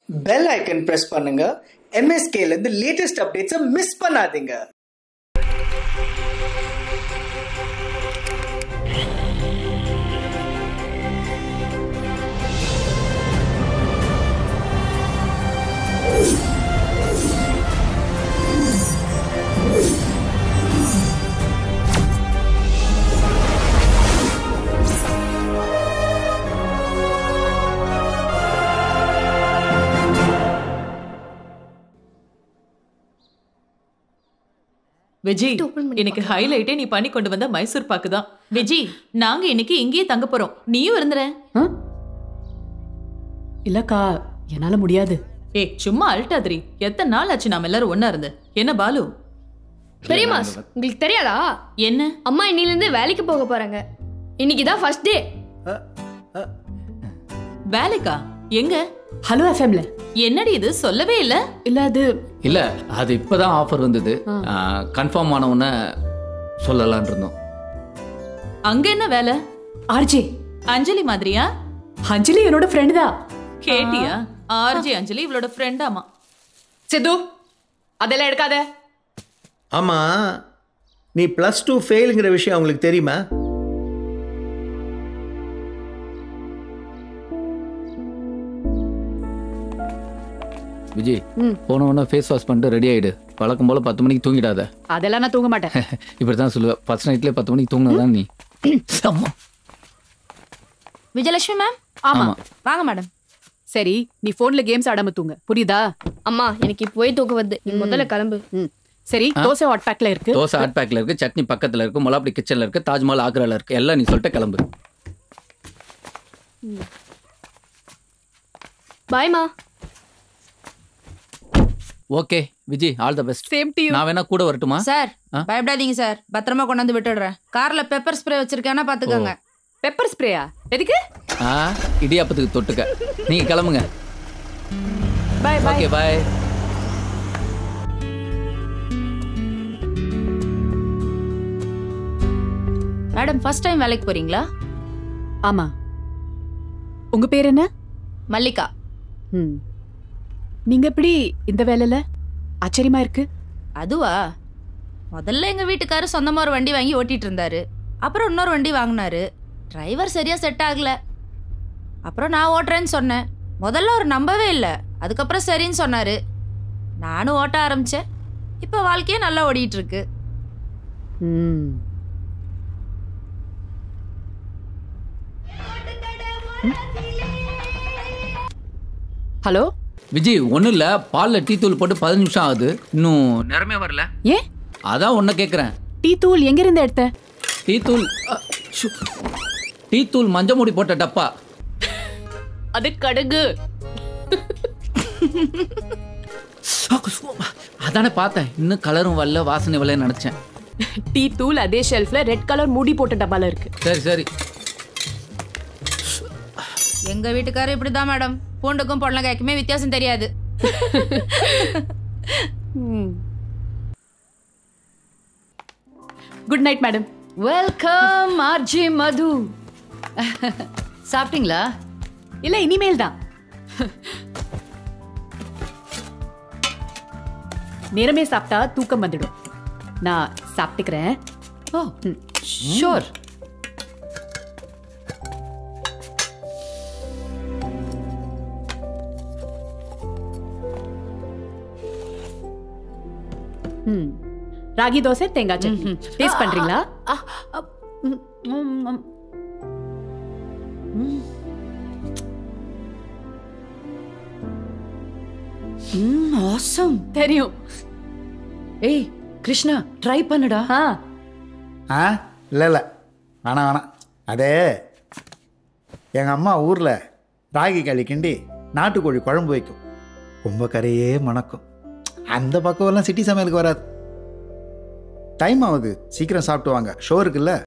Bell icon press பண்ணுங்க MSK ல இருந்து லேட்டஸ்ட் அப்டேட்ஸை மிஸ் பண்ணாதீங்க விஜய் இன்னைக்கு ஹைலைட்டே நீ பண்ணி கொண்டு வந்த மைசூர் பாக்கு தான் விஜய் நாங்க இன்னைக்கு இங்கேயே தங்க போறோம் நீயும் இருந்துற ஆ? இல்லக்கா என்னால முடியாது ஏய் சும்மா அல்ட்டாதிரி எத்தனை நாள் ஆச்சு நாம எல்லாரும் ஒண்ணா இருந்து என்ன பாலு பெரியமாஸ் உங்களுக்கு தெரியாதா என்ன அம்மா இன்னிலிருந்து வேலைக்கு போக போறாங்க இன்னைக்கு தான் ஃபர்ஸ்ட் டே வேலைக்கா எங்க ஹலோ எஃப்எம்ல என்னடி இது சொல்லவே இல்ல இல்ல அது இல்ல அது இப்பதான் ஆஃபர் வந்தது கன்ஃபார்ம் ஆன உடனே சொல்லலாம்னு இருந்தோம் அங்க என்ன வேலை ஆர்ஜே அஞ்சலி மாதிரியா அஞ்சலி என்னோட ஃப்ரெண்டு தான் கேட்டியா ஆர்ஜி அஞ்சலி இவளோட ஃப்ரெண்டாமா சித்து அதெல்லாம் எடுக்காத ஆமா நீ ப்ளஸ் டூ ஃபெயிலுங்கிற விஷயம் அவங்களுக்கு தெரியுமா விஜய் போன உடனே ஃபேஸ் வாஷ் பண்ணிட்டு ரெடி ஆயிடு வழக்கம் போல பத்து மணிக்கு தூங்கிடாத அதெல்லாம் நான் தூங்க மாட்டேன் இப்படி தான் சொல்லுவேன் ஃபர்ஸ்ட் நைட்லேயே பத்து மணிக்கு தூங்கினதான் நீ செம்ம. விஜயலட்சுமி மேம் ஆமா ஆமா. வாங்க மேடம் சரி நீ போன்ல கேம்ஸ் ஆடாம தூங்க புரியுதா அம்மா எனக்கு இப்போவே தூக்கம் வருது நீ முதல்ல கிளம்பு ம் சரி தோசை ஹாட் பேக்ல இருக்கு தோசை ஹாட் பேக்ல இருக்கு சட்னி பக்கத்துல இருக்கு மொலாப்படி கிச்சன்ல இருக்கு தாஜ்மஹால் ஆக்ரால இருக்கு எல்லாம் நீ சொல்லிட்டு கிளம்பு பாய்மா okay Vijay all the best same to நான் வேணா கூட வரட்டுமா சார் ஆ? பயப்படாதீங்க சார் பத்திரமா கொண்டாந்து விட்டுடுறேன் கார்ல பெப்பர் ஸ்ப்ரே வச்சிருக்கேன்னா பாத்துக்கோங்க பெப்பர் ஸ்ப்ரேயா எதுக்கு ஆ இடியாப்பத்துக்கு தொட்டுக்க நீங்க கிளம்புங்க bye bye okay bye madam first time வேலைக்கு போறீங்களா ஆமா உங்க பேர் என்ன மல்லிகா ம் நீங்க எப்படி இந்த வேலையில ஆச்சரியமா இருக்கு அதுவா முதல்ல எங்க வீட்டுக்காரர் சொந்தமா ஒரு வண்டி வாங்கி ஓட்டிட்டு இருந்தாரு அப்புறம் இன்னொரு வண்டி வாங்கினாரு டிரைவர் சரியா செட் ஆகல அப்புறம் நான் ஓட்டுறேன்னு சொன்னேன் முதல்ல அவர் நம்பவே இல்லை அதுக்கப்புறம் சரின்னு சொன்னாரு நானும் ஓட்ட ஆரம்பிச்சேன் இப்போ வாழ்க்கையே நல்லா ஓடிட்டு இருக்கு ம் ஹலோ விஜய் ஒன்றும் இல்லை பாலில் டீ தூள் போட்டு பதினஞ்சு நிமிஷம் ஆகுது இன்னும் நிறமே வரல ஏன் அதான் ஒன்றை கேட்குறேன் டீ தூள் எங்க இருந்து எடுத்த டீ தூள் அ, ஷு. டீ தூள் மஞ்சள் மூடி போட்ட டப்பா அது கடுகு அதானே பார்த்தேன் இன்னும் கலரும் வரல வாசனை வரலன்னு நினச்சேன் டீ தூள் அதே ஷெல்ஃப்ல ரெட் கலர் மூடி போட்ட டப்பால இருக்கு சரி சரி எங்க வீட்டுக்காரர் இப்படிதான் மேடம் பூண்டுக்கும் பொடலங்காய்க்குமே வித்தியாசம் தெரியாது good night madam welcome RJ Madhu சாப்பிட்டீங்களா இல்ல இனிமேல் தான் நேரமே சாப்பிட்டா தூக்கம் வந்துடும் நான் சாப்பிட்டுக்கிறேன் ஓ ஷோர் ம் ராகி தோசை தேங்காய் சட்னி டேஸ்ட் பண்றீங்களா ஆசம் தெரியும் ஏய் கிருஷ்ணா ட்ரை பண்ணுடா ஆ ஆ இல்லை இல்லை வேணாம் வேணாம் அதே எங்கள் அம்மா ஊரில் ராகி களி கிண்டி நாட்டுக்கோழி குழம்பு வைக்கும் ரொம்ப கரையே மணக்கும் அந்த பக்கம்லாம் சிட்டி சமையலுக்கு வராது டைம் ஆகுது சீக்கிரம் சாப்பிட்டு வாங்க ஷோ இருக்குல்ல